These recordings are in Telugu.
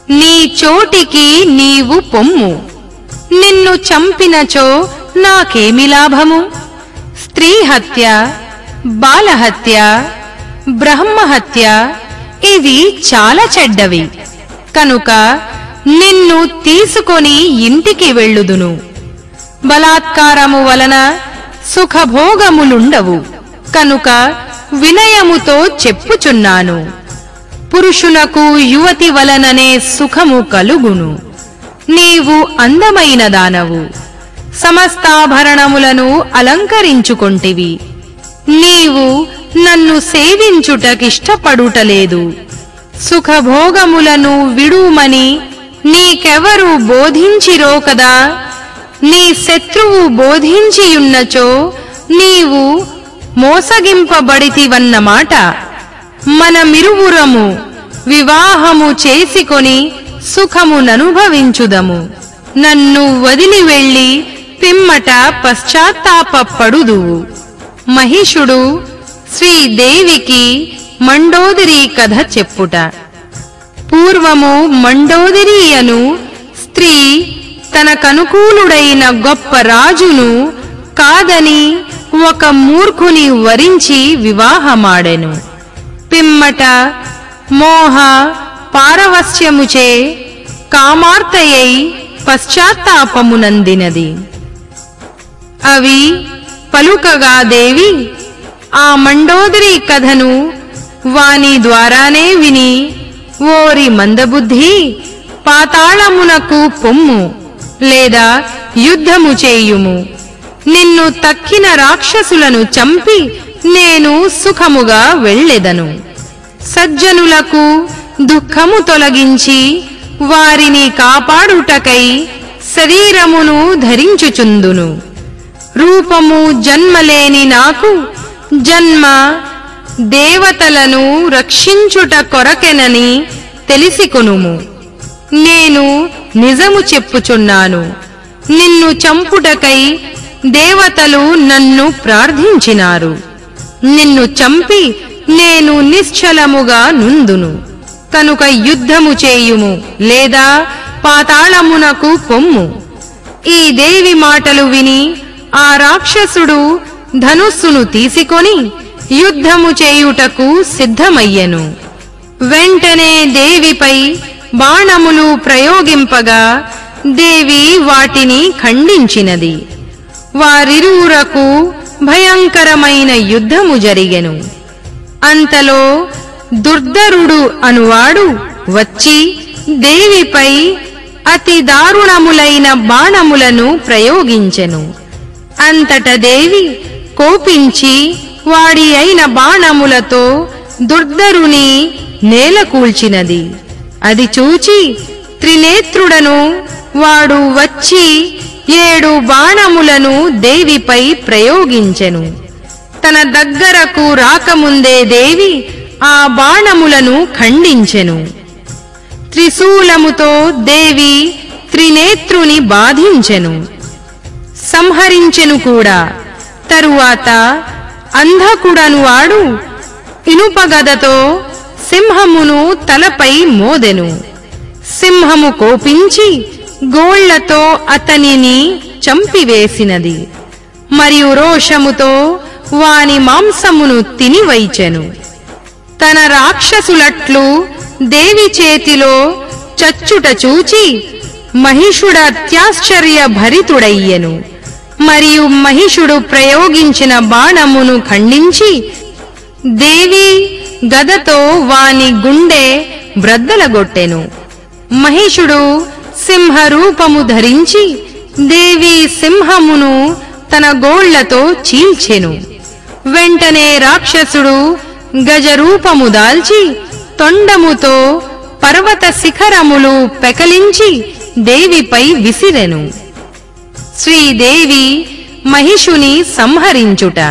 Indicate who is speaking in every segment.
Speaker 1: నీ చోటికి నీవు పొమ్ము నిన్ను చంపినచో నాకేమి లాభము స్త్రీ హత్య బాలహత్య బ్రహ్మహత్య ఇవి చాలా చెడ్డవి కనుక నిన్ను తీసుకొని ఇంటికి వెళ్ళుదును బలాత్కారము వలన సుఖభోగములుండవు కనుక వినయముతో చెప్పుచున్నాను పురుషులకు యువతి వలననే సుఖము కలుగును నీవు అందమైన దానవు సమస్తాభరణములను అలంకరించుకొంటివి నీవు నన్ను సేవించుటకిష్టపడుటలేదు సుఖభోగములను విడుమని నీకెవరు బోధించిరో కదా నీ శత్రువు బోధించియున్నచో నీవు మోసగింపబడితివన్నమాట మనమిరువురము వివాహము చేసుకొని సుఖముననుభవించుదము నన్ను వదిలి వెళ్ళి పిమ్మట పశ్చాత్తాపపడుదువు మహిషుడు శ్రీదేవికి మండోదరి కథ చెప్పుట పూర్వము మండోదరి అను స్త్రీ తనకనుకూలుడైన గొప్ప రాజును కాదని ఒక మూర్ఖుని వరించి వివాహమాడెను పిమ్మట మోహ పారవస్యముచే కామార్తయై పశ్చాత్తాపమునందినది అవి పలుకగా దేవి ఆ మండోదరి కథను వాని ద్వారానే విని ఓరి మందబుద్ధి పాతాళమునకు పొమ్ము లేదా యుద్ధము చేయుము నిన్ను తక్కిన రాక్షసులను చంపి నేను సుఖముగా వెళ్ళెదను సజ్జనులకు దుఃఖము తొలగించి వారిని కాపాడుటకై శరీరమును ధరించుచుందును రూపము జన్మలేని నాకు జన్మ దేవతలను రక్షించుట కొరకెనని తెలిసికొనుము నేను నిజము చెప్పుచున్నాను నిన్ను చంపుటకై దేవతలు నన్ను ప్రార్థించినారు నిన్ను చంపి నేను నిశ్చలముగా నుందును కనుక యుద్ధము చేయుము లేదా పాతాళమునకు పొమ్ము ఈ దేవి మాటలు విని ఆ రాక్షసుడు ధనుస్సును తీసుకొని యుద్ధము చేయుటకు సిద్ధమయ్యెను వెంటనే దేవిపై బాణములు ప్రయోగింపగా దేవి వాటిని ఖండించినది వారిరువురకు భయంకరమైన యుద్ధము జరిగెను అంతలో దుర్ధరుడు అనువాడు వచ్చి దేవిపై అతి దారుణములైన బాణములను ప్రయోగించెను అంతట దేవి కోపించి వాడి అయిన బాణములతో దుర్ధరుని నేలకూల్చినది అది చూచి త్రినేత్రుడను వాడు వచ్చి ఏడు బాణములను దేవిపై ప్రయోగించెను తన దగ్గరకు రాకముందే దేవి ఆ బాణములను ఖండించెను త్రిశూలముతో దేవి త్రినేత్రుని బాధించెను సంహరించెను కూడా తరువాత అంధకుడను వాడు ఇనుపగదతో సింహమును తలపై మోదెను సింహము కోపించి గోళ్లతో అతనిని చంపివేసినది మరియు రోషముతో వాని మాంసమును తినివైచెను తన రాక్షసులట్లు దేవి చేతిలో చచ్చుట చూచి మహిషుడత్యాశ్చర్య భరితుడయ్యెను మరియు మహిషుడు ప్రయోగించిన బాణమును ఖండించి దేవి గదతో వాని గుండె బ్రద్దలగొట్టెను మహిషుడు సింహరూపము ధరించి దేవి సింహమును తన గోళ్లతో చీల్చెను వెంటనే రాక్షసుడు గజరూపము దాల్చి తొండముతో పర్వత శిఖరములు పెకలించి దేవిపై విసిరెను శ్రీదేవి మహిషుని సంహరించుట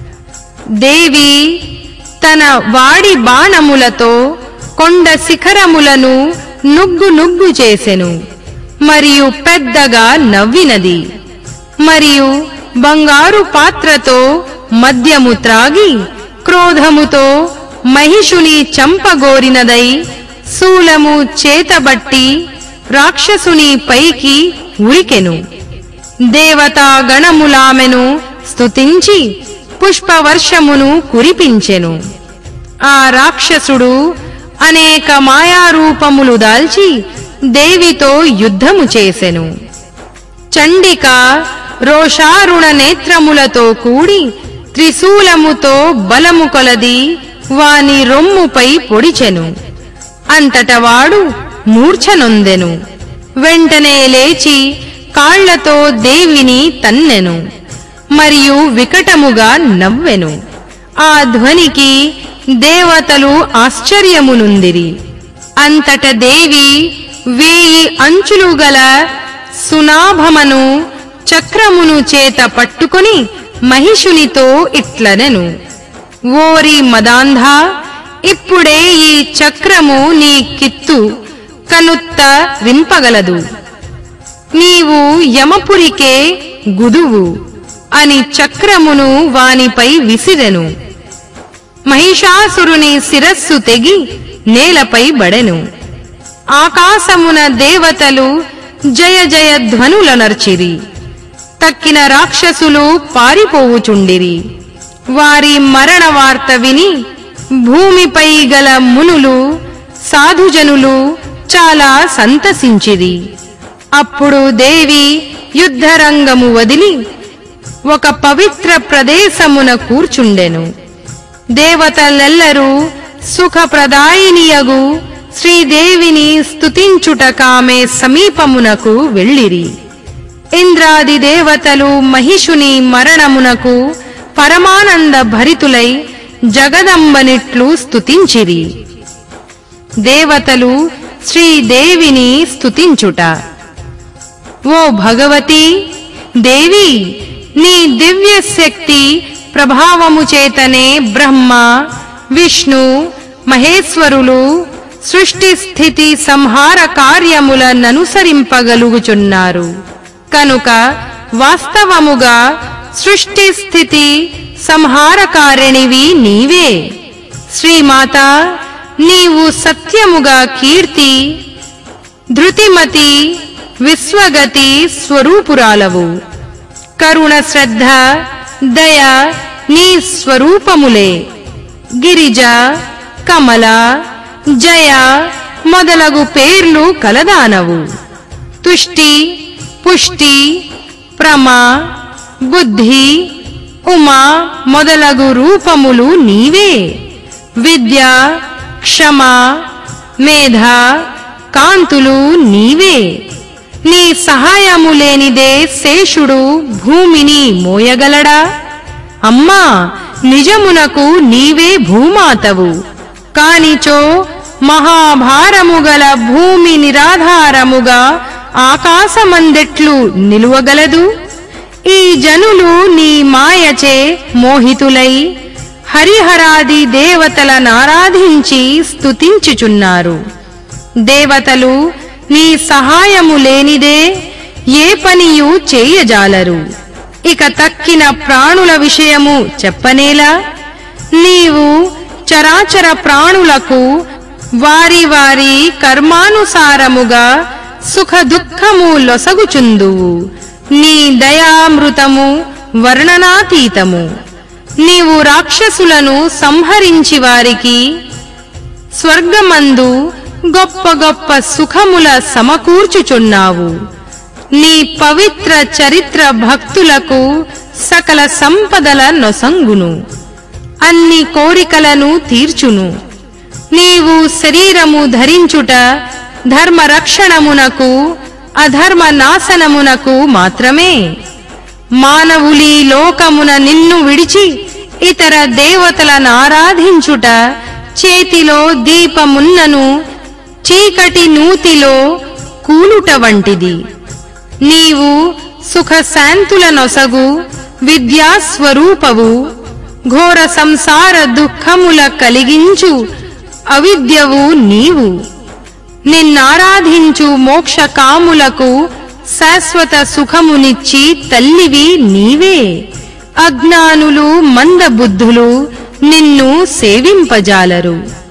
Speaker 1: దేవి తన వాడి బాణములతో కొండ శిఖరములను నుగ్గు నుగ్గు చేసెను మరియు పెద్దగా నవ్వినది మరియు బంగారు పాత్రతో మద్యము త్రాగి క్రోధముతో మహిషుని చంపగోరినదై శూలము చేతబట్టి రాక్షసుని పైకి ఉరికెను దేవతా గణములామెను స్తుతించి పుష్పవర్షమును కురిపించెను ఆ రాక్షసుడు అనేక మాయారూపములు దాల్చి దేవితో యుద్ధము చేసెను చండిక రోషారుణ నేత్రములతో కూడి త్రిశూలముతో బలము కొలది వాని రొమ్ముపై పొడిచెను అంతట వాడు మూర్ఛనొందెను వెంటనే లేచి కాళ్లతో దేవిని తన్నెను మరియు వికటముగా నవ్వెను ఆ ధ్వనికి దేవతలు ఆశ్చర్యమునుందిరి అంతట దేవి వేయి అంచులు గల సునాభమను చక్రమును చేత పట్టుకొని మహిషునితో ఇట్లనెను ఓరి మదాంధ ఇప్పుడే ఈ చక్రము నీ కిత్తు కనుత్త రింపగలదు నీవు యమపురికే గుదువు అని చక్రమును వానిపై విసిరెను మహిషాసురుని శిరస్సు తెగి నేలపై బడెను ఆకాశమున దేవతలు జయ జయ ధ్వనులనర్చిరి తక్కిన రాక్షసులు పారిపోవుచుండిరి వారి మరణ వార్త విని భూమిపై గల మునులు సాధుజనులు చాలా సంతసించిరి అప్పుడు దేవి యుద్ధరంగము వదిలి ఒక పవిత్ర ప్రదేశమున కూర్చుండెను దేవతలెల్లరూ సుఖప్రదాయినియగు శ్రీదేవిని స్తుతించుటకామె సమీపమునకు వెళ్ళిరి ఇంద్రాది దేవతలు మహిషుని మరణమునకు పరమానంద భరితులై జగదంబనిట్లు స్తుతించిరి దేవతలు శ్రీదేవిని స్తుతించుట ఓ భగవతి దేవి నీ దివ్య శక్తి ప్రభావము చేతనే బ్రహ్మ విష్ణు మహేశ్వరులు సృష్టి స్థితి సంహార కార్యములననుసరింపగలుగుచున్నారు కనుక వాస్తవముగా సృష్టి స్థితి సంహారకారిణివి నీవే శ్రీమాత నీవు సత్యముగా కీర్తి ధృతిమతి విశ్వగతి స్వరూపురాలవు కరుణ శ్రద్ధ దయ నీ స్వరూపములే గిరిజ కమల జయ మొదలగు పేర్లు కలదానవు తుష్టి పుష్టి ప్రమ బుద్ధి ఉమా మొదలగు రూపములు నీవే విద్య క్షమ మేధ కాంతులు నీవే నీ సహాయము లేనిదే శేషుడు భూమిని మోయగలడా అమ్మా నిజమునకు నీవే భూమాతవు కానిచో మహాభారము గల భూమి నిరాధారముగా ఆకాశమందెట్లు నిలువగలదు ఈ జనులు నీ మాయచే మోహితులై హరిహరాది దేవతలనారాధించి స్తుతించుచున్నారు దేవతలు నీ సహాయము లేనిదే ఏ పనియు చేయజాలరు ఇక తక్కిన ప్రాణుల విషయము చెప్పనేలా నీవు చరాచర ప్రాణులకు వారి వారి కర్మానుసారముగా సుఖ దుఃఖము లొసగుచుందువు నీ దయామృతము వర్ణనాతీతము నీవు రాక్షసులను సంహరించి వారికి స్వర్గమందు గొప్ప గొప్ప సుఖముల సమకూర్చుచున్నావు నీ పవిత్ర చరిత్ర భక్తులకు సకల సంపదల నొసంగును అన్ని కోరికలను తీర్చును నీవు శరీరము ధరించుట ధర్మ రక్షణమునకు అధర్మ నాశనమునకు మాత్రమే మానవులీ లోకమున నిన్ను విడిచి ఇతర దేవతలను ఆరాధించుట చేతిలో దీపమున్నను చీకటి నూతిలో కూలుట వంటిది నీవు సుఖ శాంతుల నొసగు విద్యా స్వరూపవు ఘోర సంసార దుఃఖముల కలిగించు అవిద్యవు నీవు నిన్నారాధించు మోక్ష కాములకు శాశ్వత సుఖమునిచ్చి తల్లివి నీవే అజ్ఞానులు మందబుద్ధులు నిన్ను సేవింపజాలరు